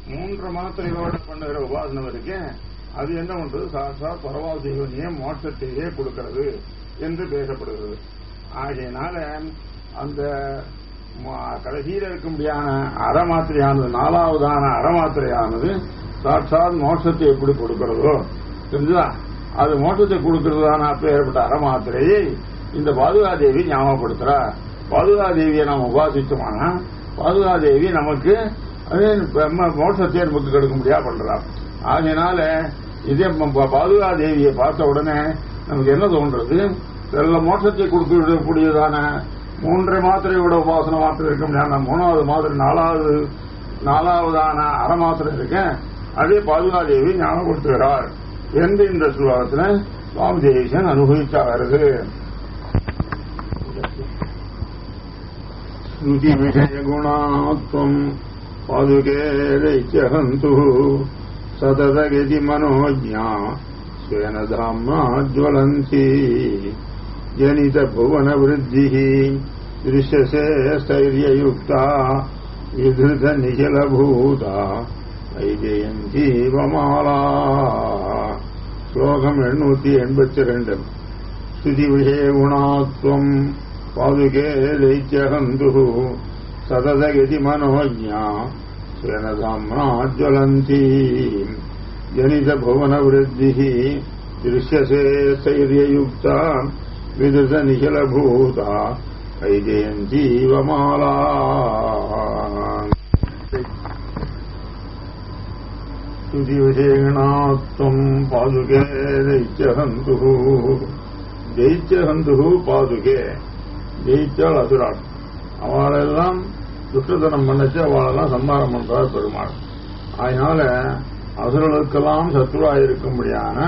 மூன்று மாத்திரைகளோட பண்ணுகிற உபாசனம் இருக்கு அது என்ன பண்றது சாட்சாத் பரவாசீவனையே மோட்சத்தையே கொடுக்கிறது என்று பேசப்படுகிறது ஆகையினால அந்த ம- கடைசியில இருக்க முடியாத அறமாத்திரையானது நாலாவதான அறமாத்திரையானது சாட்சாத் மோட்சத்தை எப்படி கொடுக்கிறதோ தெரிஞ்சுதா அது மோட்சத்தை கொடுக்கிறதான அப்பேற்பட்ட அறமாத்திரையை இந்த பாதுகாதேவி ஞாபகப்படுத்துறா பாதுகாதேவியை நாம் உபாசிச்சோம்னா பாதுகாதேவி நமக்கு அது நம்ம மோட்சத்தை நமக்கு கெடுக்க முடியா பண்றா ஆகையினால இதே ம- பாதுகாதேவியை பார்த்த உடனே நமக்கு என்ன தோன்றது நல்ல மோட்சத்தை கொடுக்கக்கூடியதான மூன்றரை மாத்திரையோட உபாசன மாத்திரை இருக்க முடியாத மூணாவது மாத்திரை நாலாவது நாலாவதான அரை மாத்திரை இருக்கேன் அதே பாதுகாதேவி ஞாபகப்படுத்துகிறார் என்று இந்த ஸ்லோகத்தில் சுவாமி தேசியன் அனுபவிச்சா வருது ஸ்ருதி விஷய குணாத்வம் பாதுகே தைச்சஹந்து சததகதி மனோஜா ஸ்வேன தாம்னா ஜ்வலந்தி ஜனித புவன விருத்தி திருஷ்யசே ஸ்தைரியயுக்தா விதிருத நிகிலபூதா வைஜயந்தீவமாலா ஸ்லோகம் எண்ணூத்தி எண்பத்தி ரெண்டு ஸ்துதி விஷய குணாத்வம் பாதுகே தைத்தியகந்து சததகதி மனோஜா ஸ்வேனதாம்னா ஜ்வலந்தி ஜனித புவன விருத்தி திருஷ்யசே स्थैर्ययुक्ता विदृत निखिलभूता वैजयन्तीवमाला स्तुतिविषेणात्वम् पादुके दैत्यहन्तुः दैत्यहन्तुः பாதுகே ஜெயிச்சால் அசுராள் அவளெல்லாம் துஷ்டத்தனம் பண்ணச்சு அவளெல்லாம் சம்பாரம் பண்றார் பெருமாள் அதனால அசுரர்களுக்கெல்லாம் சத்துருவாக இருக்கும்படியான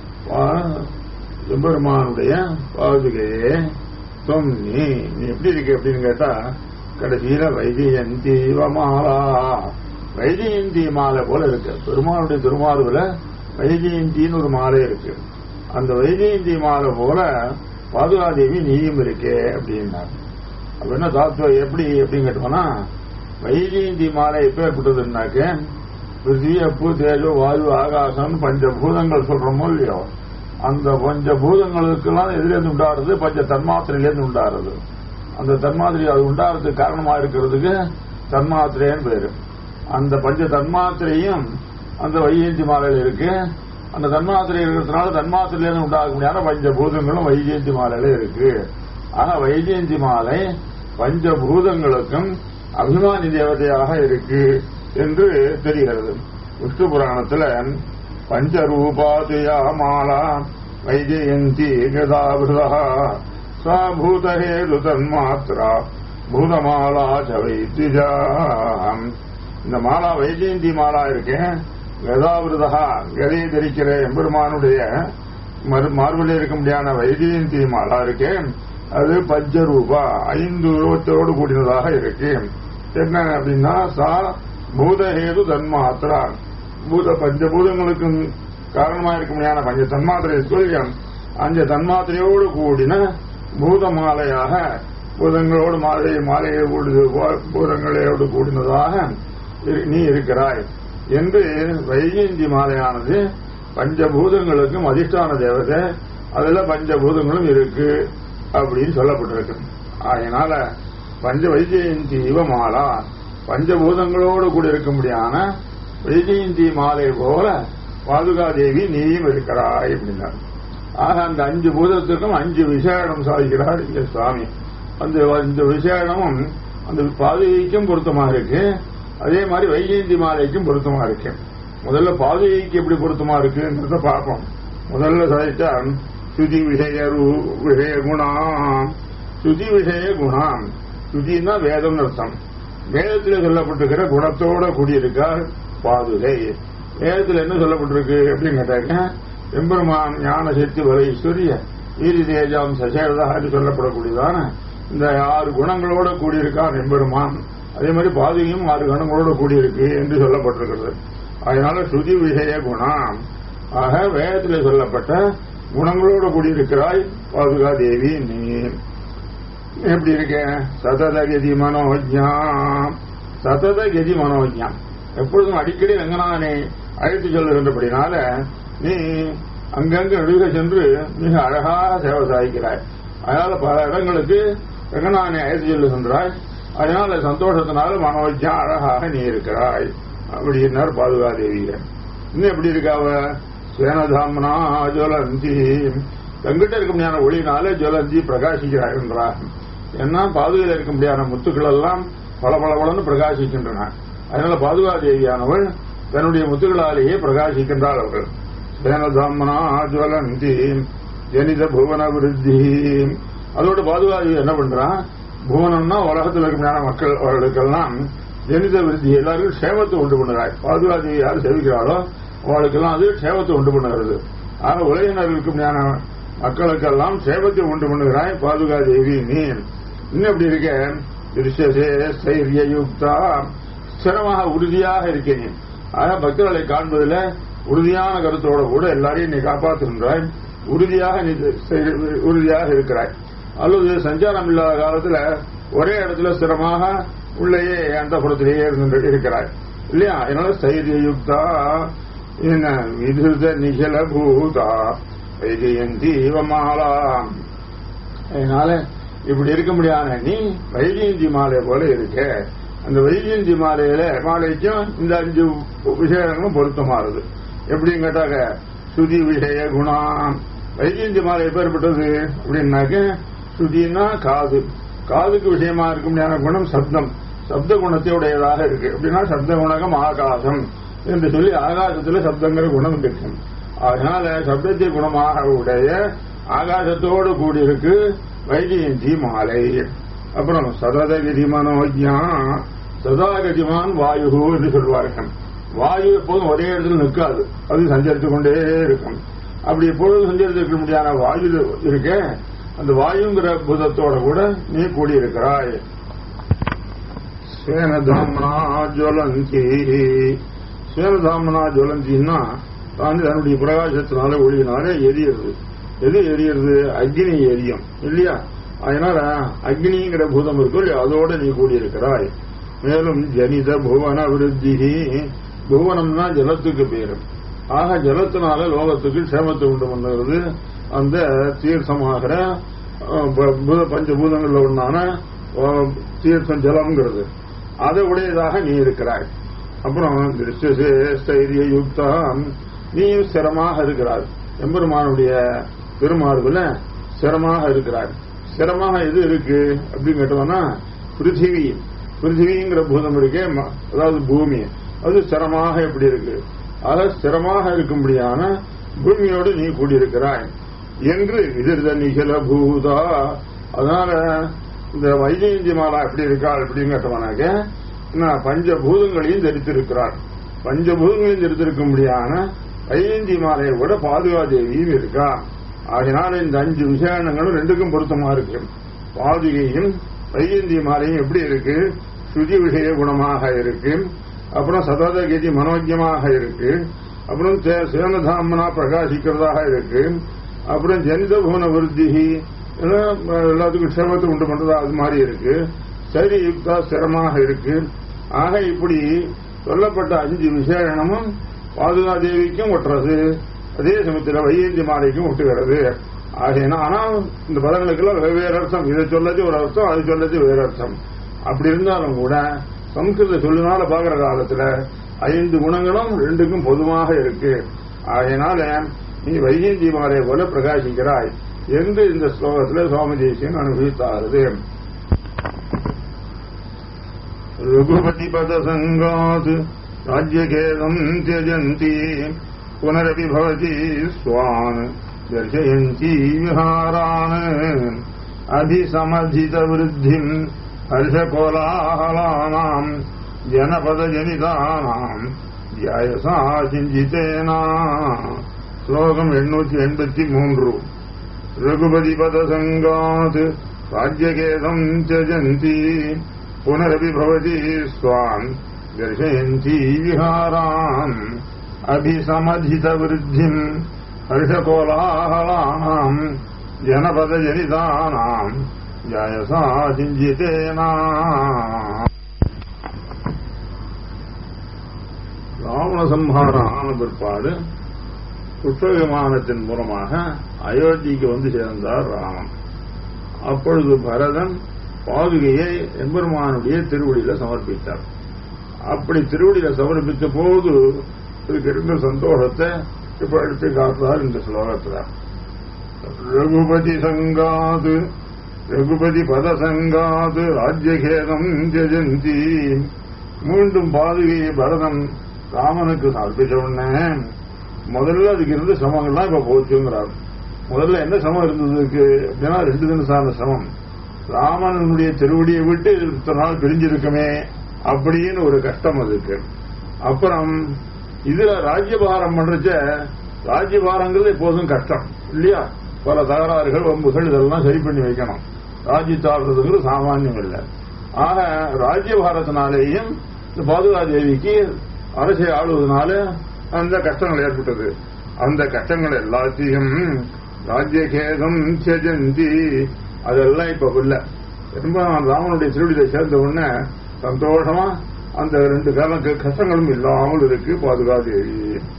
பா- எம்பெருமானுடைய பாதுகையே தொம் நீ நீ எப்படி இருக்க அப்படின்னு கேட்டா கடைசியில வைஜெயந்தி மாலா வைஜெயந்தி மாலை போல இருக்கு பெருமானுடைய திருமார்புல வைஜெயந்தின்னு ஒரு மாலை இருக்கு அந்த வைஜெயந்தி மாலை போல பாதுகாதேவி நீயும் இருக்கே அப்படின்னார் அப்ப என்ன தாத்துவம் எப்படி அப்படின்னு கேட்டோம்னா வைஜெயந்தி மாலை எப்ப ஏற்பட்டதுன்னாக்க பிருத்திவி அப்பு தேஜோ வாயு ஆகாசம் பஞ்சபூதங்கள் சொல்றோமோ இல்லையோ அந்த பஞ்சபூதங்களுக்கெல்லாம் எதிலேருந்து உண்டாடுறது பஞ்ச தன்மாத்திரையிலேருந்து உண்டாடுறது அந்த தன்மாத்திரை அது உண்டாடுறதுக்கு காரணமா இருக்கிறதுக்கு தன்மாத்திரைன்னு பேரு அந்த பஞ்ச தன்மாத்திரையும் அந்த வைஜெயந்தி மாலையில இருக்கு அந்த தன்மாத்திரை இருக்கிறதுனால தன்மாத்திரையிலிருந்து உண்டாக முடியாத பஞ்சபூதங்களும் வைஜெயந்தி மாலையில இருக்கு ஆனா வைஜெயந்தி மாலை பஞ்சபூதங்களுக்கும் அபிமானி தேவதையாக இருக்கு என்று தெரிகிறது விஷ்ணு புராணத்துல பஞ்சரூபாதியா மாலா வைஜெயந்தி கதாபிருதா சா பூதஹேது தன்மாத்ரா பூதமாலா ச வைத்திஜா இந்த மாலா வைஜெயந்தி மாலா இருக்கேன் கதாவிரதா கதையை தரிக்கிற எம்பெருமானுடைய மறு- மார்பில் இருக்க முடியாத வைஜெயந்தி மாலா இருக்கேன் அது பஞ்சரூபா ஐந்து உருவத்தோடு கூடினதாக இருக்கு என்ன அப்படின்னா சா பூதஹேது தன்மாத்திரா பூத பஞ்சபூதங்களுக்கும் காரணமா இருக்க முடியாத பஞ்ச தன்மாத்திரை சொல்லியம் அந்த தன்மாத்திரையோடு கூடின பூத மாலையாக பூதங்களோடு மாலை மாலையை கூடுது பூதங்களோடு கூடினதாக இரு- நீ இருக்கிறாய் என்று வைஜெயந்தி மாலையானது பஞ்சபூதங்களுக்கும் அதிஷ்டான தேவதை அதுல பஞ்சபூதங்களும் இருக்கு அப்படின்னு சொல்லப்பட்டிருக்கு அதனால பஞ்ச வைஜெயந்தி இவ மாலா பஞ்சபூதங்களோடு கூட இருக்க முடியாத வைஜெயந்தி மாலை போல பாதுகாதேவி நீயும் இருக்கிறாய் அப்படின்னார் ஆக அந்த அஞ்சு பூதத்துக்கும் அஞ்சு விசேடம் சாதிக்கிறார் இங்க சுவாமி அந்த இந்த விசேடமும் அந்த பாதுகைக்கும் பொருத்தமா இருக்கு அதே மாதிரி வைஜெயந்தி மாலைக்கும் பொருத்தமா இருக்கு முதல்ல பாதுகைக்கு எப்படி பொருத்தமா இருக்குன்றத பார்ப்போம் முதல்ல சாதிச்சா சுதி விஷய ரூ- விஷய குணாம் சுதி விஷய குணாம் சுதினா வேதம் அர்த்தம் வேதத்தில் சொல்லப்பட்டிருக்கிற குணத்தோட கூடியிருக்கார் பாதுகை வேதத்தில் என்ன சொல்லப்பட்டிருக்கு அப்படின்னு கேட்டாக்க எம்பெருமான் ஞான சக்தி வலைஸ்வரிய வீரி தேஜாம் சசேரதா என்று சொல்லப்படக்கூடியதான இந்த ஆறு குணங்களோட கூடியிருக்கார் எம்பெருமான் அதே மாதிரி பாதுகையும் ஆறு குணங்களோட கூடியிருக்கு என்று சொல்லப்பட்டிருக்கிறது அதனால ஸ்ருதி விஷய குணம் ஆக வேதத்தில் சொல்லப்பட்ட குணங்களோட கூடியிருக்கிறாய் பாதுகா தேவி நீ எப்படி இருக்க சதத கதி மனோஜாம் சதத கதி மனோஜாம் எப்பொழுதும் அடிக்கடி ரங்கநாதனை அழைத்து செல்லுகின்றபடினால நீ அங்கங்க நடுக சென்று மிக அழகாக சேவை சாதிக்கிறாய் அதனால பல இடங்களுக்கு ரங்கநாதனை அழைத்து செல்லுகின்றாய் அதனால சந்தோஷத்தினால மனோஜம் அழகாக நீ இருக்கிறாய் அப்படின்னார் பாதுகாதேவிய இன்னும் எப்படி இருக்காவ சேனதாமனா ஜுவலந்தி தங்கிட்ட இருக்க முடியாத ஒளினால ஜுவலந்தி பிரகாசிக்கிறார் என்றார் ஏன்னா பாதுகையில் இருக்க முடியாத முத்துக்கள் எல்லாம் பல பளபளன்னு பிரகாசிக்கின்றன அதனால பாதுகாதேவியானவள் தன்னுடைய முத்துகளாலேயே பிரகாசிக்கின்றாள் அவர்கள் சேனதாமனா ஜுவலந்தி ஜனித புவன விருத்தி அதோட பாதுகாதேவி என்ன பண்றான் புவனம்னா உலகத்தில் இருக்க மக்கள் அவர்களுக்கெல்லாம் ஜனித விருத்தி எல்லாருக்கும் சேவத்தை உண்டு பண்ணுறாய் பாதுகாதேவி யார் சேவிக்கிறாளோ அவளுக்கெல்லாம் அது சேவத்தை உண்டு பண்ணுகிறது ஆக உலகினர் இருக்கும் மக்களுக்கெல்லாம் சேவத்தை உண்டு பண்ணுகிறாய் பாதுகாதேவி நீ இன்னும் எப்படி இருக்க திருஷசே ஸ்தைரியயுக்தா ஸ்திரமாக உறுதியாக இருக்கேன் ஆக பக்தர்களை காண்பதில் உறுதியான கருத்தோட கூட எல்லாரையும் நீ காப்பாற்றுகின்றாய் உறுதியாக நீ உறுதியாக இருக்கிறாய் அல்லது சஞ்சாரம் இல்லாத காலத்துல ஒரே இடத்துல ஸ்திரமாக உள்ளேயே அந்த புறத்திலேயே இருக்கிறாய் இல்லையா அதனால ஸ்தைரியயுக்தா என்ன விதுத நிகழ பூதா வைஜயந்தி மாலா அதனால இப்படி இருக்க முடியாத நீ வைஜயந்தி மாலை போல இருக்க அந்த வைஜயந்தி மாலையில மாலைக்கும் இந்த அஞ்சு விஷயங்களும் பொருத்தமாறுது எப்படின்னு கேட்டாக்க சுதி விஷய குணம் வைஜயந்தி மாலை எப்பேற்பட்டது அப்படின்னாக்க சுதினா காது காதுக்கு விஷயமா இருக்க முடியாத குணம் சப்தம் சப்த குணத்தை உடையதாக இருக்கு அப்படின்னா சப்த குணகம் ஆகாசம் என்று சொல்லி ஆகாசத்துல சப்தங்கிற குணம் இருக்கு அதனால சப்தத்தை குணமாக உடைய ஆகாசத்தோடு கூடியிருக்கு வைஜெயந்தி மாலை அப்புறம் சததகிரி மனோஜா சதாகதிமான் வாயு என்று சொல்வார்கள் வாயு எப்போதும் ஒரே இடத்துல நிற்காது அது சஞ்சரித்துக் கொண்டே இருக்கும் அப்படி எப்பொழுதும் சஞ்சரித்திருக்க முடியாத வாயு இருக்க அந்த வாயுங்கிற பூதத்தோட கூட நீ கூடியிருக்கிறாய் சேனதாமனா ஜுவலந்தி சேனதாமனா ஜுவலந்தின்னா தான் தன்னுடைய பிரகாசத்தினால ஒளியினால எரியுறது எது எரியுறது அக்னி எரியும் இல்லையா அதனால அக்னிங்கிற பூதம் இருக்கும் இல்லையா அதோட நீ கூடியிருக்கிறாய் மேலும் ஜனித புவன விருத்தி புவனம்னா ஜலத்துக்கு பேரும் ஆக ஜலத்தினால லோகத்துக்கு க்ஷேமத்தை உண்டு பண்ணுறது அந்த தீர்த்தமாகிற பஞ்சபூதங்கள்ல ஒன்றான தீர்த்தம் ஜலம்ங்கிறது அதை உடையதாக நீ இருக்கிறாய் அப்புறம் திருஷ்டசேஸ்தைரிய யுக்தம் நீயும் ஸ்திரமாக இருக்கிறாய் எம்பெருமானுடைய பெருமாறுல ஸ்திரமாக இருக்கிறாய் ஸ்திரமாக எது இருக்கு அப்படின்னு கேட்டோம்னா பிருத்திவி பிருத்திவிங்கிற பூதம் இருக்கே அதாவது பூமி அது ஸ்திரமாக எப்படி இருக்கு ஆக ஸ்திரமாக இருக்கும்படியான பூமியோடு நீ கூடியிருக்கிறாய் என்று எதிர்த நிகழ பூதா அதனால இந்த வைஜெயந்தி மாலா எப்படி இருக்காள் அப்படின்னு கேட்டவனாக்க பஞ்சபூதங்களையும் தரித்திருக்கிறார் பஞ்சபூதங்களையும் தரித்திருக்கும்படியான வைஜெயந்தி மாலையை விட பாதுகாதேவியும் இருக்கா ஆகினால இந்த அஞ்சு விசேஷங்களும் ரெண்டுக்கும் பொருத்தமா இருக்கு பாதுகையும் வைஜெயந்தி மாலையும் எப்படி இருக்கு சுதி விஷய குணமாக இருக்கு அப்புறம் சததகதி மனோஜமாக இருக்கு அப்புறம் சேனதாமனா பிரகாசிக்கிறதாக இருக்கு அப்புறம் ஜனித புவன விருத்தி எல்லாத்துக்கும் க்ஷேமத்தை உண்டு பண்றதா அது மாதிரி இருக்கு சரி யுக்தா ஸ்திரமாக இருக்கு ஆக இப்படி சொல்லப்பட்ட அஞ்சு விசேஷனமும் பாதுகாதேவிக்கும் ஒட்டுறது அதே சமயத்தில் வையந்தி மாலைக்கும் ஒட்டுகிறது ஆகையினா ஆனால் இந்த பதங்களுக்கெல்லாம் வெவ்வேறு அர்த்தம் இதை சொல்லது ஒரு அர்த்தம் அது சொல்லது வேறு அர்த்தம் அப்படி இருந்தாலும் கூட சம்ஸ்கிருத சொல்லினால பார்க்கிற காலத்துல ஐந்து குணங்களும் ரெண்டுக்கும் பொதுவாக இருக்கு ஆகையினால நீ வைஜெயந்தி மாலை போல பிரகாசிக்கிறாய் என்று இந்த ஸ்லோகத்தில் சுவாமி தேசியன் அனுபவித்தாருது ரகுபதி பத சங்காத் ராஜ்யகேதம் தியஜந்தி புனரபி பவதி ஸ்வான் தர்शयन्ती विहारान् अभिसमधितवृद्धिम् हर्षकोलाहलानाम् जनपदजनितानाम् ஜயசா சிஞ்சித்தேனா ஸ்லோகம் எண்ணூற்றி எண்பத்தி மூன்று ரகுபதி பதசங்காத் ராஜ்யகேதம் தியஜந்தி புனரபி பவதி ஸ்வான் தர்शयन्ती விஹாராம் அபிசமதிதவிருத்திம் ஹர்ஷகோலாஹலானாம் ஜனபதஜனிதானாம் ஜயசா சிஞ்சித்தேனா ராவண சம்ஹாரம் ஆன பிற்பாடு புஷ்ப விமானத்தின் மூலமாக அயோத்திக்கு வந்து சேர்ந்தார் ராமன் அப்பொழுது பரதன் பாதுகையை எம்பெருமானுடைய திருவடியில சமர்ப்பித்தார் அப்படி திருவடியில சமர்ப்பித்த போது இதுக்கு இருந்த சந்தோஷத்தை இப்ப எடுத்து காத்தார் இந்த ஸ்லோகத்துல ரகுபதி சங்காது ரகுபதி பத சங்காது ராஜ்யகேதம் ஜெஜந்தி மீண்டும் பாதுகையை பரதன் ராமனுக்கு சமர்ப்பிச்ச உடனே முதல்ல அதுக்கு இருந்த சிரமங்கள்லாம் இப்ப போச்சுங்கிறார் முதல்ல என்ன சமம் இருந்ததுக்கு அப்படின்னா ரெண்டு தினம் சார்ந்த சமம் ராமனுடைய திருவடியை விட்டு இத்தனை நாள் பிரிஞ்சிருக்குமே அப்படின்னு ஒரு கஷ்டம் அதுக்கு அப்புறம் இதுல ராஜ்யபாரம் பண்றச்ச ராஜ்யபாரங்கள் எப்போதும் கஷ்டம் இல்லையா பல தகராறுகள் வம்புகள் இதெல்லாம் சரி பண்ணி வைக்கணும் ராஜ்யத்தாடுறதுங்கிறது சாமானியம் இல்லை ஆக ராஜ்யபாரத்தினாலேயும் இந்த பாதுகா தேவிக்கு அரசை ஆளுவதனால அந்த கஷ்டங்கள் ஏற்பட்டது அந்த கஷ்டங்கள் எல்லாத்தையும் ராஜ்யகேதம் செஜந்தி அதெல்லாம் இப்ப இல்ல ரொம்ப ராமனுடைய திருவிழியை சேர்ந்த உடனே சந்தோஷமா அந்த ரெண்டு காலம் கஷ்டங்களும் இல்லாமல் இருக்கு பாதுகாதேவி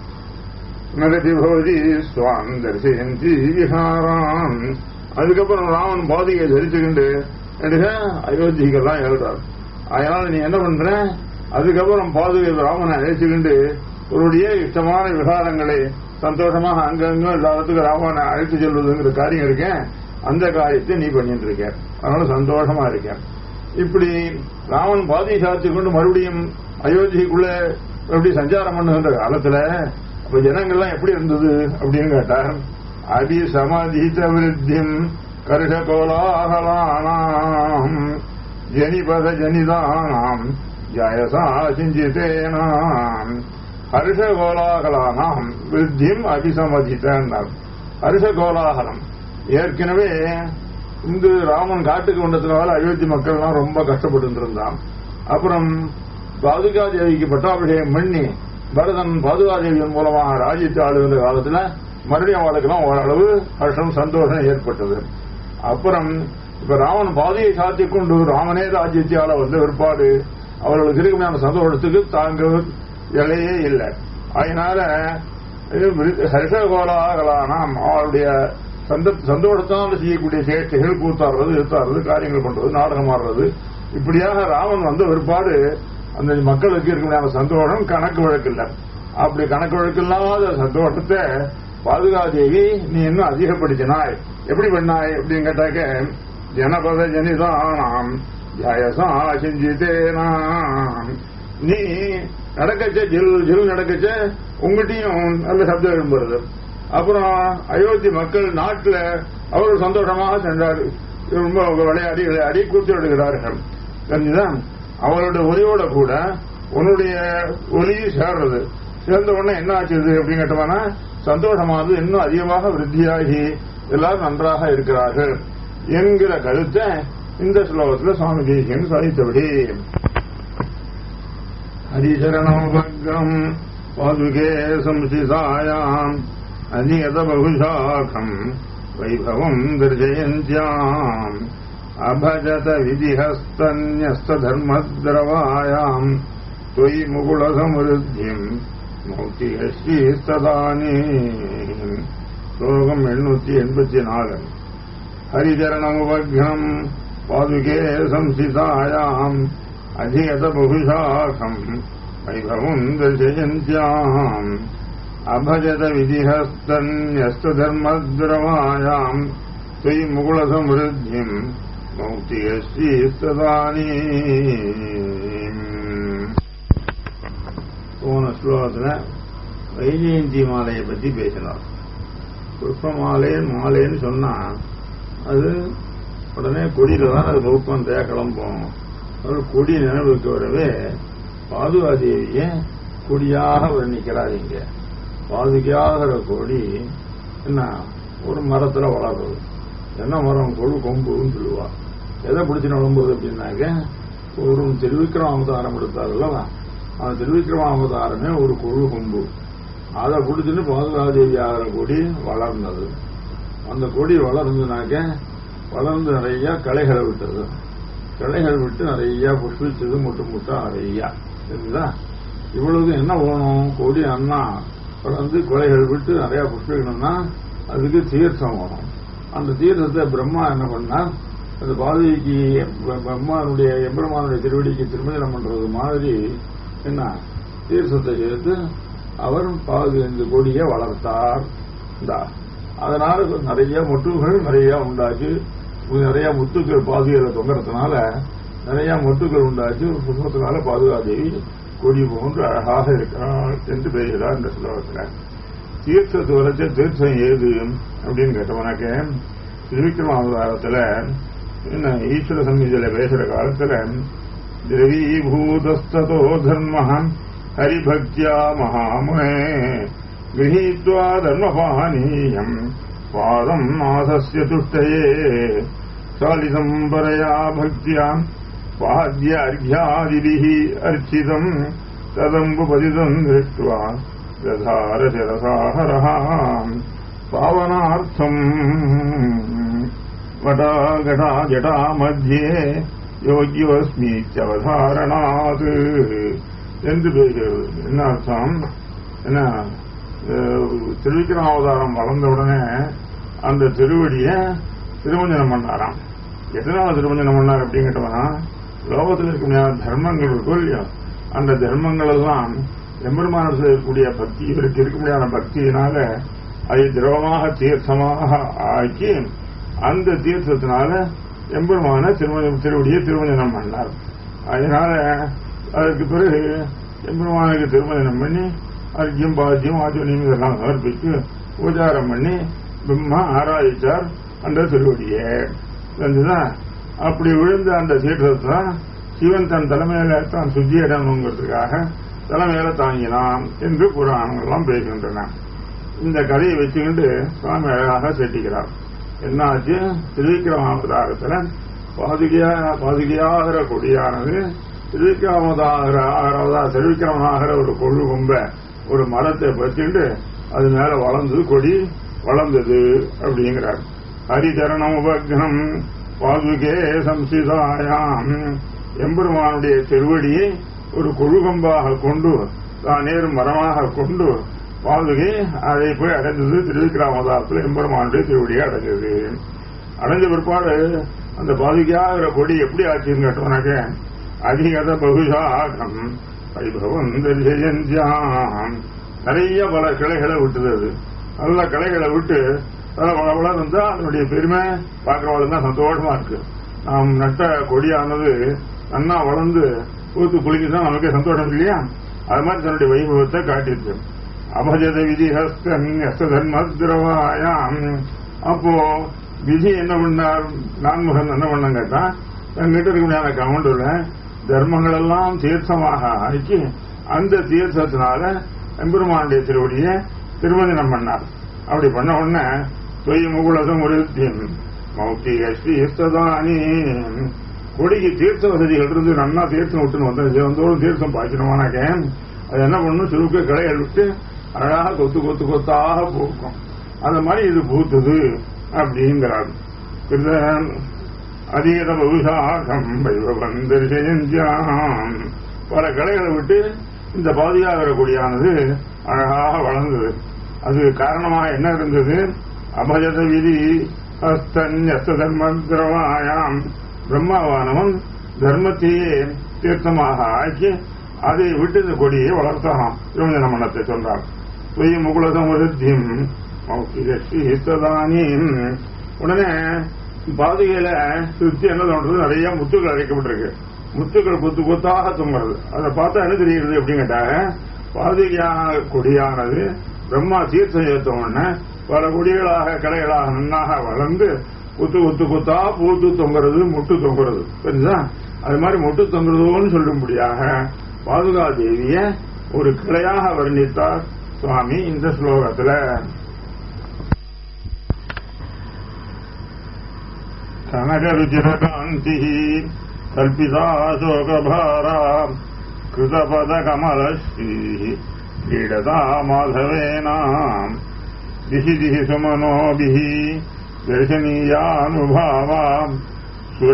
நகதி பவதி சுவாம் தரிசயந்தி விஹாரான் அதுக்கப்புறம் ராமன் பாதிகை தரிச்சுக்கிண்டு அயோத்திக்கெல்லாம் எழுறார் அதனால நீ என்ன பண்ற அதுக்கப்புறம் பாதுகை ராமனை அழைச்சுக்கிண்டு உன்னுடைய இஷ்டமான விகாரங்களை சந்தோஷமாக அங்கங்கும் எல்லாத்துக்கும் ராமனை அழைத்து செல்வதுங்கிற காரியம் இருக்கேன் அந்த காரியத்தை நீ பண்ணிட்டு இருக்க அதனால சந்தோஷமா இருக்கேன் இப்படி ராமன் பாதி சாத்தி கொண்டு மறுபடியும் அயோத்திக்குள்ள எப்படி சஞ்சாரம் பண்ணுகின்ற காலத்துல அப்ப ஜனங்கள்லாம் எப்படி இருந்தது அப்படின்னு கேட்டார் அடி சமதித விருத்திம் கருஷ கோலாகலானாம் ஜனிபத ஜனிதானாம் ஜயசா சிஞ்சிதேனாம் ஹர்ஷ கோலாகலானாம் விருத்தியும் அபிசமதித்தார் ஹர்ஷ கோலாகலம் ஏற்கனவே இந்த ராமன் காட்டுக்கு வந்ததுனால அயோத்தி மக்கள்லாம் ரொம்ப கஷ்டப்பட்டு இருந்தான் அப்புறம் பாதுகாதேவிக்கு பட்டாபிஷேகம் பண்ணி பரதன் பாதுகாதேவியின் மூலமாக ராஜ்யத்தை ஆளுகின்ற காலத்துல மறுபடியும் அவளுக்கெல்லாம் ஓரளவு ஹர்ஷம் சந்தோஷம் ஏற்பட்டது அப்புறம் இப்ப ராமன் பாதையை சாத்தி கொண்டு ராமனே ராஜ்யத்தை ஆள வந்த பிற்பாடு அவர்களுக்கு இருக்குமான சந்தோஷத்துக்கு தாங்க இலையே இல்லை அதனால ஹர்ஷகோலாகலானாம் அவருடைய சந்தோஷத்தால் செய்யக்கூடிய சேஷ்டைகள் கூத்தாடுறது எழுத்தாடுறது காரியங்கள் பண்றது நாடகம் ஆடுறது இப்படியாக ராமன் வந்த பிற்பாடு அந்த மக்களுக்கு இருக்க சந்தோஷம் கணக்கு வழக்கு இல்லை அப்படி கணக்கு வழக்கு இல்லாத சந்தோஷத்தை பாதுகாதேவி நீ இன்னும் அதிகப்படுத்தினாய் எப்படி பண்ணாய் அப்படின்னு கேட்டாக்க ஜனபத ஜனிதானாம் ஜயசா செஞ்சிதேனாம் நீ நடக்கச்ச ஜில் ஜில் நடக்கச்ச உங்ககிட்டயும் நல்ல சப்தம் எழும்புறது அப்புறம் அயோத்தி மக்கள் நாட்டில் அவர்கள் சந்தோஷமாக சென்றார் ரொம்ப விளையாடி விளையாடி கூத்து எடுக்கிறார்கள் தெரிஞ்சுதான் அவளுடைய ஒலியோட கூட உன்னுடைய ஒலி சேர்றது சேர்ந்த உடனே என்ன ஆச்சுது அப்படின்னு கேட்டோம்னா சந்தோஷமானது இன்னும் அதிகமாக விருத்தியாகி எல்லாரும் நன்றாக இருக்கிறார்கள் என்கிற கருத்தை இந்த ஸ்லோகத்தில் சுவாமி தேசியன் சாதித்தபடி ஹரிசரணம் வக்ரம் பாதுகே சம்சிதாயாம் அநியத பகுஷாகம் வைபவம் தர்ஜயந்தியாம் அபஜத விதிஹஸ்தன்யஸ்தர்மத்ரவாயாம் त्वयि मुकुलसमृद्धिम् மௌத்திகஸ்ரீஸ்ததானே ஸ்லோகம் எண்ணூத்தி எண்பத்தி நாலு ஹரிச்சரணமுபக்னம் பாதுகே சம்சிதாயாம் அதிகத பகுஷாகம் வைபவம் தர்சயந்தியாம் அபஜத விதிஹஸ்தன்யஸ்தர்மத்ரவாயாம் त्वयि मुकुलसमृद्धिम् மௌத்திகஸ்ரீஸ்ததானே போன ஸ்லோகத்துல வைஜெயந்தி மாலையை பத்தி பேசினார் புஷ்ப மாலை மாலைன்னு சொன்னா அது உடனே கொடியில தான் அது பௌப்பம் தேக்கலாம் போகும் அது கொடி நினைவுக்கு வரவே பாதுகாதேவிய கொடியாக வர்ணிக்கிறார் இங்க பாதுகாகிற கொடி என்ன ஒரு மரத்துல வளர்றது என்ன மரம் கொழு கொம்புன்னு சொல்லுவா எதை பிடிச்சி நம்புறது அப்படின்னாக்க ஒரு திருவிக்கிரம அவதாரம் எடுத்தாருல்லவா அந்த திருவிக்கிரமாவதாரமே ஒரு கொழு கொம்பு அதை பிடிச்சிட்டு பாதுகாதேவி ஆகிற கொடி வளர்ந்தது அந்த கொடி வளர்ந்ததுனாக்க வளர்ந்து நிறைய களைகளை விட்டது கிளைகள் விட்டு நிறைய புஷ்பிச்சது முட்டு முட்டா நிறைய சரிங்களா இவ்வளவு என்ன வேணும் கொடி அண்ணா வந்து கொலைகள் விட்டு நிறைய புஷ்பிக்கணும்னா அதுக்கு தீர்த்தம் வேணும் அந்த தீர்த்தத்தை பிரம்மா என்ன பண்ணார் அந்த பாதைக்கு பிரம்மானுடைய எம்பெருமானுடைய திருவடிக்கு திருமணம் பண்றது மாதிரி என்ன தீர்த்தத்தை சேர்த்து அவர் பாது இந்த கொடியை வளர்த்தார் இந்தா. அதனால நிறைய மொட்டுகள் நிறைய உண்டாச்சு நிறைய முத்துக்கள் பாதுகையில தொங்குறதுனால நிறைய மொட்டுகள் உண்டாச்சு புஷ்பத்தினால பாதுகாதேவி கொடி போன்று அழகாக இருக்கிறாள் என்று பெறுகிறார் இந்த ஸ்லோகத்துல தீர்த்தத்தை வரைச்ச தீர்த்தம் ஏது அப்படின்னு கேட்டவனாக்க திருவிக்ரமாவதாரத்துல என்ன ஈஸ்வர சந்நிதியில பேசுற காலத்துல திரவீபூதஸ்தோ தர்ம ஹரிபக்தியா மகாமுனே गृहीत्वा धर्मपानीयम् पादम् नाथस्य तुष्टये चालितम् परया भक्त्या पाद्यार्घ्यादिभिः अर्चितम् तदम्बुपतितम् दृष्ट्वा दधारशिरसाहरः पावनार्थम् वटाघटा जटा मध्ये யோகியோஸ்மீச்சவதாரணாத் என்று பேசுகிறது என்ன அர்த்தம் என்ன திருவிக்கிரமாவதாரம் வளர்ந்த உடனே அந்த திருவடிய திருமஞ்சனம் பண்ணாராம் எதனால திருமஞ்சனம் பண்ணார் அப்படின்னு கேட்டவனா லோகத்தில் இருக்க தர்மங்கள் இருக்கும் இல்லையா அந்த தர்மங்கள் எல்லாம் எம்பெருமானத்தில் இருக்கக்கூடிய பக்தி இவருக்கு இருக்க முடியாத பக்தியினால அதை திரவமாக தீர்த்தமாக ஆக்கி அந்த தீர்த்தத்தினால எம்பெருமான திருமணம் திருவடியை திருமஞ்சனம் பண்ணார் அதனால அதற்கு பிறகு எம்பெருமானுக்கு திருமஞ்சனம் பண்ணி அர்க்கியம் பாத்தியம் ஆச்சரியம் இதெல்லாம் சமர்ப்பித்து உபச்சாரம் பண்ணி பிரம்மா ஆராதிச்சார் அந்த திருவடியை தெரிஞ்சுதான் அப்படி விழுந்த அந்த தீர்த்தத்தை சிவன் தன் தலைமையில தான் சுத்தியிடணுங்கிறதுக்காக தலைமையில தாங்கினான் என்று புராணங்கள்லாம் பேசுகின்றன இந்த கதையை வச்சுக்கிட்டு சுவாமி அழகாக செட்டிக்கிறார் என்னாச்சு திருவிக்கிரமாவதாரத்துல பாதுகையா பாதுகையாகிற கொடியானது திருவிக்கிரமதாகிற திருவிக்கிரமனாகிற ஒரு கொழு கொம்ப ஒரு மரத்தை பற்றிட்டு அது மேல வளர்ந்தது கொடி வளர்ந்தது அப்படிங்கிறார் ஹரிச்சரணம் உபக்னம் பாதுகே சம்சிதாயாம் எம்பெருமானுடைய திருவடியை ஒரு கொழுகம்பாக கொண்டு தானேறு மரமாக கொண்டு பாதுகை அதை போய் அடைந்தது திருவிக்கிராமதாரத்தில் எம்பெருமானுடைய திருவடியை அடைஞ்சது அடைஞ்ச பிற்பாடு அந்த பாதுகையாகிற கொடி எப்படி ஆச்சுன்னு கேட்டோம்னாக்க அதிகத பகுஷாகம் வைபவம் தரிசயந்தியாம் நிறைய பல கிளைகளை விட்டுது அது நல்ல கிளைகளை விட்டு வள இருந்தா அதனுடைய பெருமை பார்க்கறவளுக்கு தான் சந்தோஷமா இருக்கு நாம் நட்ட கொடியானது நன்னா வளர்ந்து பூத்து குளிக்குதான் நமக்கே சந்தோஷம் இல்லையா அது மாதிரி தன்னுடைய வைபவத்தை காட்டிருக்கு அபஜத விதி ஹஸ்தன் தர்மத்ரவாயாம் அப்போ விதி என்ன பண்ணார் நான்முகன் என்ன பண்ண கேட்டா என்கிட்ட இருக்க முடியாத கவுண்டர்ல தர்மங்கள் எல்லாம் தீர்த்தமாக ஆக்கி அந்த தீர்த்தத்தினால எம்பெருமானுடைய திருவடியை திருமதினம் பண்ணார் அப்படி பண்ண உடனே தொய் முகுலசம் உறுத்தியம் மௌத்தி அஸ்தி இஸ்ததானி கொடிக்கு தீர்த்த வசதிகள் இருந்து நன்னா தீர்த்தம் விட்டுன்னு வந்தது வந்தோடும் தீர்த்தம் பாய்ச்சணுமானாக்க அது என்ன பண்ணும் சுருக்க களைகள் விட்டு அழகாக கொத்து கொத்து கொத்தாக பூக்கும் அந்த மாதிரி இது பூத்துது அப்படிங்கிறார் அதீத பகுசாகம் வைபவந்தரிசெஞ்சாம் பல கலைகளை விட்டு இந்த பாதியாகிற கொடியானது அழகாக வளர்ந்தது அது காரணமாக என்ன இருந்தது அபஜத விதி அஸ்தன்யஸ்த தர்மத்ரவாயாம் பிரம்மாவானவன் தர்மத்தையே தீர்த்தமாக ஆக்கி அதை விட்டு இந்த கொடியை வளர்த்தான் திருமஞ்சன மன்னத்தை சொன்னார் பொய் முகுலதம் விருத்தியும் உடனே பாதுகையில சுத்தி என்ன தோன்றது நிறைய முத்துக்கள் அரைக்கப்பட்டிருக்கு முத்துக்கள் கொத்து கொத்தாக தொங்குறது அதை பார்த்தா என்ன தெரியுது அப்படின்னு கேட்டாங்க பாதுகையான கொடியானது பிரம்மா தீர்த்தம் ஏற்ற உடனே பல கொடிகளாக கடைகளாக நன்னாக வளர்ந்து குத்து குத்து குத்தா பூத்து தொங்குறது முட்டு தொங்குறது புரியுதா அது மாதிரி முட்டு தொங்குறதோன்னு சொல்லும்படியாக பாதுகா தேவிய ஒரு கிளையாக வர்ணித்தார் சுவாமி இந்த ஸ்லோகத்துல கனகருச்சிரகாந்தி கல்பிதா சோகபாரா கிருதபதகமலஸ்ரீ क्रीडता माधवेनाम् दिशि दिशि सुमनोभिः दर्शनीयानुभावाम्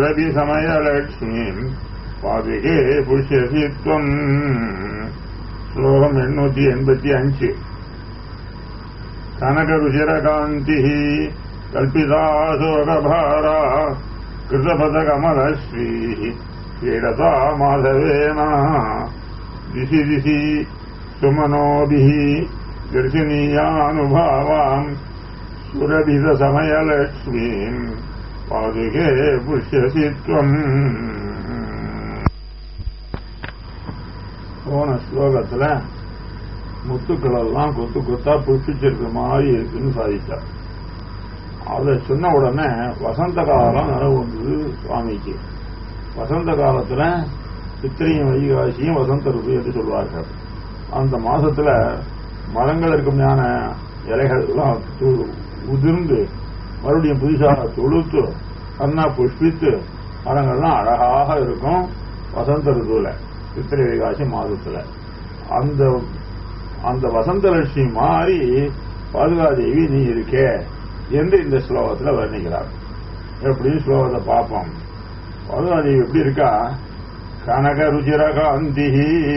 सुरभिसमयलक्ष्मीम् पादुके पुष्यसि त्वम् எண்ணூத்தி எண்பத்தி அஞ்சு கனக ருச்சிரகாந்தி கல்பிதாசோகபாரா கிருதபத கமலஸ்ரீ क्रीडता माधवेन दिशि दिशि सुमनोभिः दर्शनीयानुभावाम् सुरभिदसमयलक्ष्मीम् पादुके पुष्यसि त्वम् போன ஸ்லோகத்துல முத்துக்கள் எல்லாம் கொத்து கொத்தா புஷ்பிச்சிருக்கிற மாதிரி இருக்குன்னு சாதிச்சார் அதை சொன்ன உடனே வசந்த காலம் நிலவு வந்தது சுவாமிக்கு வசந்த காலத்துல சித்திரையும் வைகாசியும் வசந்த ருது என்று சொல்வார்கள் அந்த மாசத்துல மரங்கள் இருக்கும் ஞான இலைகள் எல்லாம் து- உதிர்ந்து மறுபடியும் புதுசாக தொழுத்து கண்ணா புஷ்பித்து மரங்கள்லாம் அழகாக இருக்கும் வசந்த ருதுல சித்திரை வைகாசி மாதத்துல அந்த அந்த வசந்த லட்சுமி மாறி பாதுகாதேவி நீ இருக்கே என்று இந்த ஸ்லோகத்துல வர்ணிக்கிறார் எப்படி ஸ்லோகத்தை பார்ப்போம் பாதுகாதேவி எப்படி இருக்கா கனக ருச்சிரகாந்தி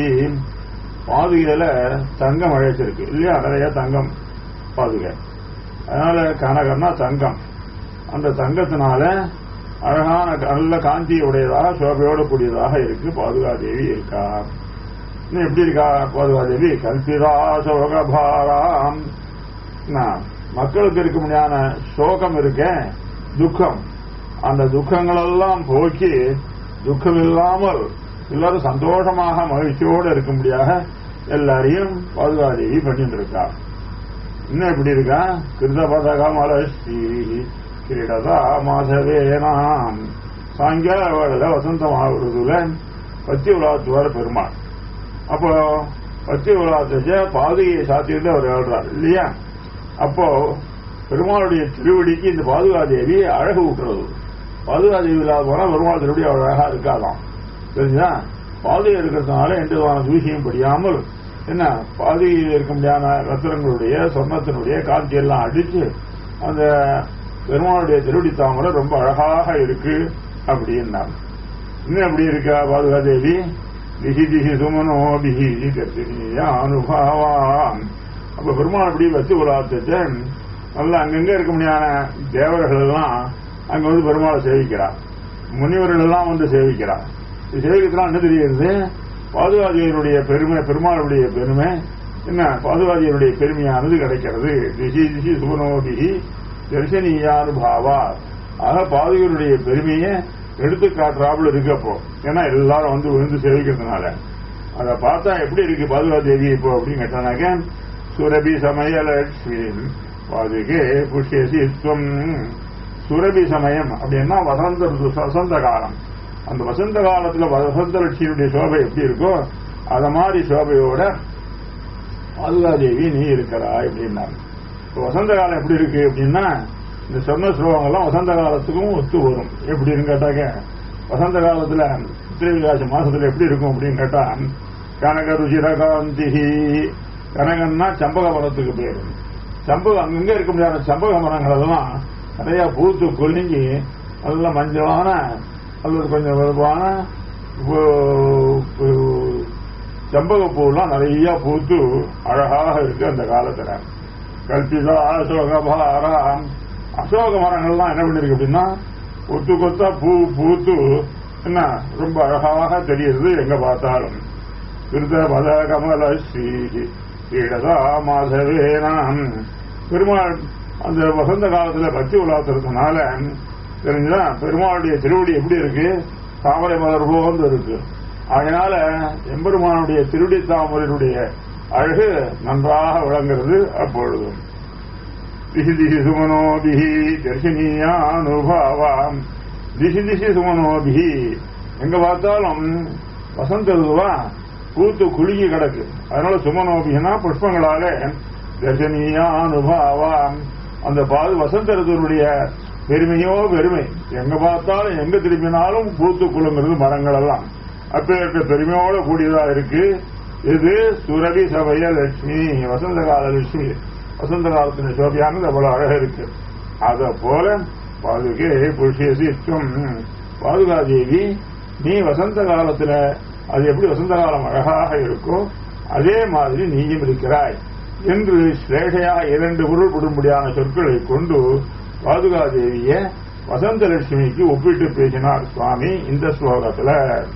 பாதுகையில தங்கம் அழைச்சிருக்கு இல்லையா நிறைய தங்கம் பாதுகை அதனால கனகம்னா தங்கம் அந்த தங்கத்தினால அழகான நல்ல காந்தி உடையதாக சோபையோட கூடியதாக இருக்கு பாதுகாதேவி இருக்கா இன்னும் எப்படி இருக்கா பாதுகாதேவி கல்பிதா சோகபாராம் நான் மக்களுக்கு இருக்க முடியாத சோகம் இருக்கேன் துக்கம் அந்த துக்கங்களெல்லாம் போக்கி துக்கம் இல்லாமல் எல்லாரும் சந்தோஷமாக மகிழ்ச்சியோடு இருக்கும்படியாக எல்லாரையும் பாதுகாதேவி பண்ணிட்டு இருக்கா இன்னும் எப்படி இருக்கா கிருதபதகமலஸ்ரீ கிரீடதா மாதவேனாம் சாயங்கால வேளையில வசந்தமாகிறதுல பத்தி உலாத்துவார் பெருமாள் அப்போ பத்தி உலாத்த பாதுகையை சாத்திட்டு அவர் எழுறார் இல்லையா அப்போ பெருமாளுடைய திருவடிக்கு இந்த பாதுகாதேவி அழகு ஊட்டுறது பாதுகாதேவி இல்லாத போனா பெருமாள் திருவடி அவ்வளவு அழகா இருக்காதாம் தெரிஞ்சா பாதுகை இருக்கிறதுனால எந்த விதமான தூசியும் படியாமல் என்ன பாதுகையில் இருக்க முடியாத ரத்தினங்களுடைய சொர்ணத்தினுடைய காந்தி எல்லாம் அடிச்சு அந்த பெருமாளுடைய திருவடி தாமரை ரொம்ப அழகாக இருக்கு அப்படின்னாங்க இன்னும் எப்படி இருக்கா பாதுகாதேவி திசி திசி சுமனோ திசி கத்திரியா அனுபவாம் அப்ப பெருமாள் அப்படி வச்சு உலாத்துட்டு நல்லா அங்கங்க இருக்க முடியாத தேவர்கள் எல்லாம் அங்க வந்து பெருமாளை சேவிக்கிறார் முனிவர்கள் எல்லாம் வந்து சேவிக்கிறார் இது சேவிக்கிறதுலாம் என்ன தெரியுது பாதுகாதியனுடைய பெருமை பெருமாளுடைய பெருமை என்ன பாதுகாதியனுடைய பெருமையானது கிடைக்கிறது திசி திசி சுபனோதிகி தரிசனியானுபாவா ஆக பாதுகையனுடைய பெருமையை எடுத்து காட்டுறாப்புல இருக்கு அப்போ ஏன்னா எல்லாரும் வந்து விழுந்து சேவிக்கிறதுனால அதை பார்த்தா எப்படி இருக்கு பாதுகா தேவி இப்போ அப்படின்னு கேட்டானாக்க சுரபி சமயலட்சுமி பாதுகே புஷ்யசி துவம் சுரபி சமயம் அப்படின்னா வசந்த ருது- வசந்த காலம் அந்த வசந்த காலத்துல வசந்த லட்சுமியுடைய சோபை எப்படி இருக்கோ அத மாதிரி சோபையோட பாதுகாதேவி நீ இருக்கிறா அப்படின்னாங்க இப்போ வசந்த காலம் எப்படி இருக்கு அப்படின்னா இந்த சொன்ன ஸ்லோகங்கள்லாம் வசந்த காலத்துக்கும் ஒத்து வரும் எப்படின்னு கேட்டாக்க வசந்த காலத்துல சித்திரை விகாசி மாசத்துல எப்படி இருக்கும் அப்படின்னு கேட்டா கனக ருச்சிரகாந்தி கனகன்னா சம்பக மரத்துக்கு பேரு சம்பகம் அங்கங்க இருக்க முடியாத சம்பக மரங்கள் எல்லாம் நிறைய பூத்து கொழுங்கி நல்ல மஞ்சளான அல்லது கொஞ்சம் வெறுப்பான செம்பக பூலாம் நிறைய பூத்து அழகாக இருக்கு அந்த காலத்துல கல்பிதா அசோகபாரம் அசோக மரங்கள்லாம் என்ன பண்ணிருக்கு அப்படின்னா கொத்து கொத்தா பூ பூத்து என்ன ரொம்ப அழகாக தெரியுது எங்க பார்த்தாலும் கிருத பத கமல ஸ்ரீ கீழதா மாதவேனாம் பெருமாள் அந்த வசந்த காலத்துல பச்சை உலாத்துறதுனால தெரிஞ்சா பெருமாளுடைய திருவடி எப்படி இருக்கு தாமரை மலர் போன்று இருக்கு அதனால எம்பெருமானுடைய திருடி தாமரையுடைய அழகு நன்றாக விளங்குறது அப்பொழுதும் திசி திசி சுமனோபிஹி தர்ஷினியானுபாவாம் திசி திசி சுமனோபிஹி எங்க பார்த்தாலும் வசந்த ருதுவா பூத்து குலுங்கி கிடக்கு அதனால சுமனோபினா புஷ்பங்களாலே தர்ஷனியானுபாவாம் அந்த பாது வசந்த ருதுவனுடைய பெருமையோ பெருமை எங்க பார்த்தாலும் எங்க திரும்பினாலும் பூத்து குலுங்கிறது மரங்கள் எல்லாம் அப்பேற்ற பெருமையோட கூடியதா இருக்கு இது சுரவி சபைய லட்சுமி வசந்த கால லட்சுமி வசந்த காலத்தின் சோபியானது அவ்வளவு அழகா இருக்கு அத போல பாதுகே புருஷேசித்துவம் பாதுகாதேவி நீ வசந்த காலத்துல அது எப்படி வசந்த காலம் அழகாக இருக்கோ அதே மாதிரி நீயும் இருக்கிறாய் என்று ஸ்லேஷையா இரண்டு பொருள்படும்படியான சொற்களை கொண்டு பாதுகாதேவிய வசந்த லட்சுமிக்கு ஒப்பிட்டு பேசினார் சுவாமி இந்த ஸ்லோகத்துல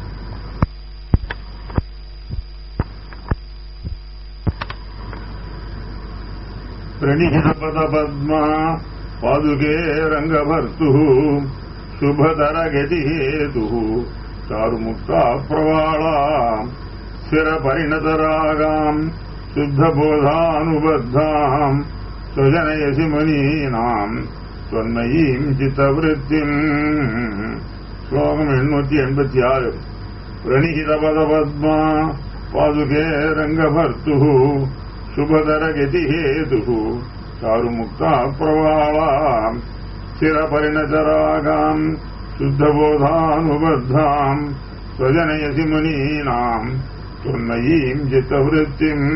प्रणिहितपद पद्मा पादुके रङ्गभर्तुः शुभतरगतिहेतुः चारुमुक्ता प्रवाळा स्थिरपरिणतरागाम् शुद्धबोधानुबद्धाम् स्वजनयसि मुनीनाम् त्वन्मयीम् चित्तवृत्तिम् श्लोकम् एण्णूति एण्पति आरु प्रणिहितपदपद्मा पादुके रङ्गभर्तुः शुभदरगतिहेतुः चारुमुक्ता प्रवाळाम् स्थिरपरिणतरागाम् शुद्धबोधानुबद्धाम् स्वजनयसि मुनीनाम् त्वन्मयीम् चित्तवृत्तिम्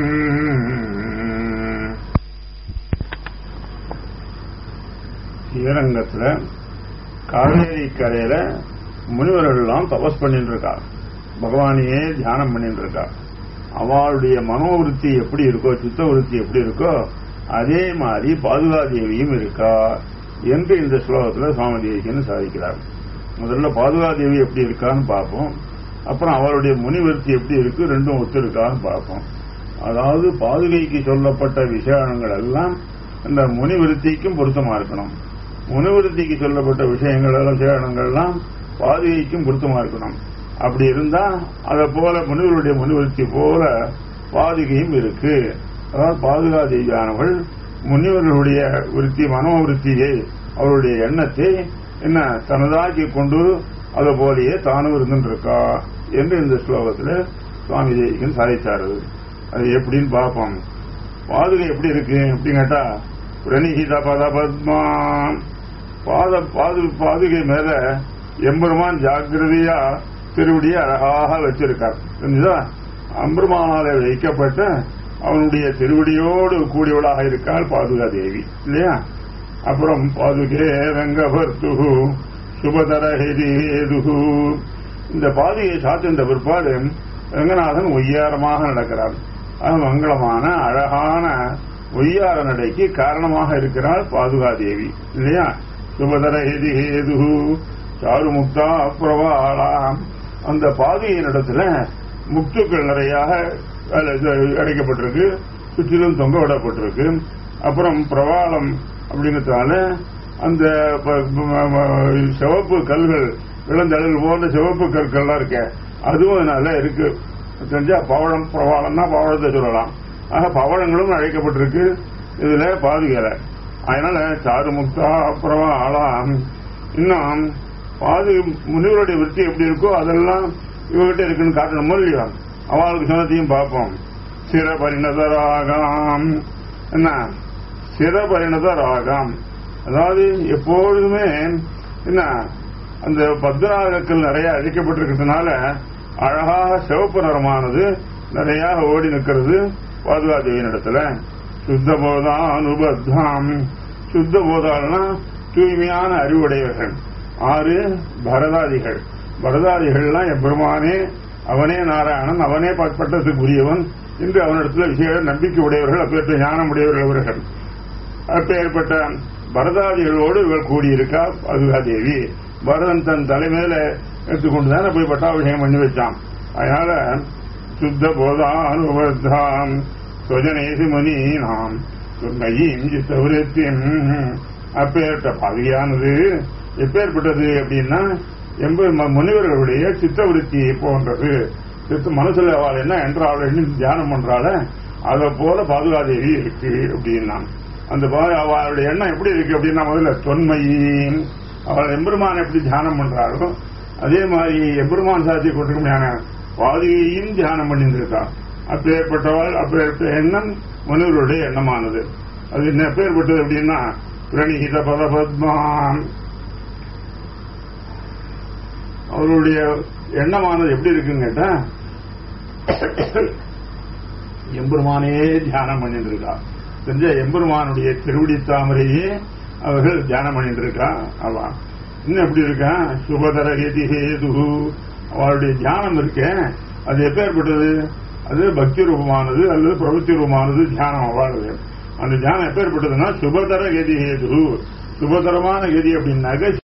ஸ்ரீரங்கத்துல காவேரி கரையில முனிவர்கள் எல்லாம் தபஸ் பண்ணிட்டு இருக்கா பகவானையே தியானம் பண்ணிட்டு இருக்கா அவளுடைய மனோவிருத்தி எப்படி இருக்கோ சித்த விருத்தி எப்படி இருக்கோ அதே மாதிரி பாதுகாதேவியும் இருக்கா என்று இந்த ஸ்லோகத்துல சுவாமி தேசியன்னு சாதிக்கிறார் முதல்ல பாதுகாதேவி எப்படி இருக்கான்னு பார்ப்போம் அப்புறம் அவளுடைய முனிவிருத்தி எப்படி இருக்கு ரெண்டும் ஒத்து இருக்கான்னு பார்ப்போம் அதாவது பாதுகைக்கு சொல்லப்பட்ட விஷயங்கள் எல்லாம் இந்த முனிவிருத்திக்கும் பொருத்தமா இருக்கணும் முனிவிருத்திக்கு சொல்லப்பட்ட விஷயங்கள் விஷயங்கள்லாம் பாதுகைக்கும் பொருத்தமா இருக்கணும் அப்படி இருந்தா அதை போல முனிவருடைய முனிவருத்தி போல பாதுகையும் இருக்கு அதாவது பாதுகாதேவியானவள் முனிவர்களுடைய விருத்தி மனோவிருத்தியை அவருடைய எண்ணத்தை என்ன தனதாக்கி கொண்டு அதை போலயே தானும் இருந்துருக்கா என்று இந்த ஸ்லோகத்தில் சுவாமி தேவிகன் சாதித்தாரு அது எப்படின்னு பார்ப்போம் பாதுகை எப்படி இருக்கு அப்படின்னு கேட்டா பிரணிகித பத பத்மா பாத பாது பாதுகை மேல எம்பெருமான் ஜாக்கிரதையா திருவடியை அழகாக வச்சிருக்கார் புரிஞ்சுதா அம்பெருமானால வைக்கப்பட்ட அவனுடைய திருவடியோடு கூடியவளாக இருக்காள் பாதுகா தேவி இல்லையா அப்புறம் பாதுகே ரங்கபர்த்துகு சுபதர ஹெதிஹேதுகு இந்த பாதுகையை சாத்திருந்த பிற்பாடு ரங்கநாதன் ஒய்யாரமாக நடக்கிறார் அது மங்களமான அழகான ஒய்யார நடைக்கு காரணமாக இருக்கிறாள் பாதுகா தேவி இல்லையா சுபதர ஹெதிஹேதுகு சாருமுக்தா பிரவாளாம் அந்த பாதுகையின் இடத்துல முக்துக்கள் நிறையாக அடைக்கப்பட்டிருக்கு சுற்றிலும் தொங்க விடப்பட்டிருக்கு அப்புறம் பிரவாளம் அப்படிங்கிறதுனால அந்த சிவப்பு கல்கள் இளந்தழல் போன்ற சிவப்பு கற்கள்லாம் இருக்க அதுவும் அதனால இருக்கு தெரிஞ்சா பவழம் பிரவாளம்னா பவழத்தை சொல்லலாம் ஆக பவழங்களும் அழைக்கப்பட்டிருக்கு இதுல பாதுகலை அதனால சாருமுக்தா பிரவாளம் இன்னும் பாது முனிவருடைய விருத்தி எப்படி இருக்கோ அதெல்லாம் இவகிட்ட இருக்குன்னு காட்டணுமோ இல்லையா அவளுக்கு சொன்னதையும் பார்ப்போம் சிறபரிணத ராகம் என்ன சிறபரிணத ராகம் அதாவது எப்பொழுதுமே என்ன அந்த பத்மநாகக்கள் நிறைய அழிக்கப்பட்டிருக்கிறதுனால அழகாக சிவப்பு நிறமானது நிறைய ஓடி நிற்கிறது பாதுகாதேவியின் இடத்துல சுத்த போதான் அனுபத்தாம் சுத்த போதால்னா தூய்மையான அறிவுடையவர்கள் ஆறு பரதாதிகள் பரதாதிகள்லாம் எம்பெருமானே அவனே நாராயணன் அவனே பட்டத்துக்கு உரியவன் என்று அவனிடத்தில் விசேஷ நம்பிக்கை உடையவர்கள் அப்பேற்பட்ட ஞானம் உடையவர்கள் அவர்கள் அப்பேற்பட்ட பரதாதிகளோடு இவர் கூடியிருக்கா பாதுகாதேவி பரதன் தன் தலைமையில எடுத்துக்கொண்டு தானே போய் பட்டாபிஷேகம் பண்ணி வச்சான் அதனால சுத்த போதானுபத்தாம் சுவஜனேசி மணி நாம் துர்மையும் சித்தவருத்தியும் அப்பேற்பட்ட பாவியானது எப்பேற்பட்டது அப்படின்னா எண்பது முனிவர்களுடைய சித்தவருத்தி போன்றது சித்த மனசுல அவள் என்ன என்றாள் என்ன தியானம் பண்றாள அதை போல பாதுகாதேவி இருக்கு அப்படின்னா அந்த அவளுடைய எண்ணம் எப்படி இருக்கு அப்படின்னா முதல்ல தொன்மையின் அவள் எம்பெருமான் எப்படி தியானம் பண்றாளோ அதே மாதிரி எம்பெருமான் சாத்தி கொண்டிருக்க பாதுகையும் தியானம் பண்ணியிருக்கான் அப்பேற்பட்டவள் அப்பேற்பட்ட எண்ணம் முனிவருடைய எண்ணமானது அது என்ன எப்பேற்பட்டது அப்படின்னா பிரணிகித பதபத்மான் அவருடைய எண்ணமானது எப்படி இருக்குன்னு கேட்டா எம்பெருமானே தியானம் பண்ணிட்டு இருக்கா தெரிஞ்ச எம்பெருமானுடைய திருவடி தாமரையே அவர்கள் தியானம் பண்ணிட்டு இருக்கா அவா இன்னும் எப்படி இருக்கா சுபதர ஹேதி ஹேது அவளுடைய தியானம் இருக்க அது எப்பேற்பட்டது அது பக்தி ரூபமானது அல்லது பிரவൃத்தி ரூபமானது தியானம் அவ்வாறு அந்த தியானம் எப்பேற்பட்டதுன்னா சுபதர கதி ஹேது சுபதரமான கதி அப்படின்னாக்க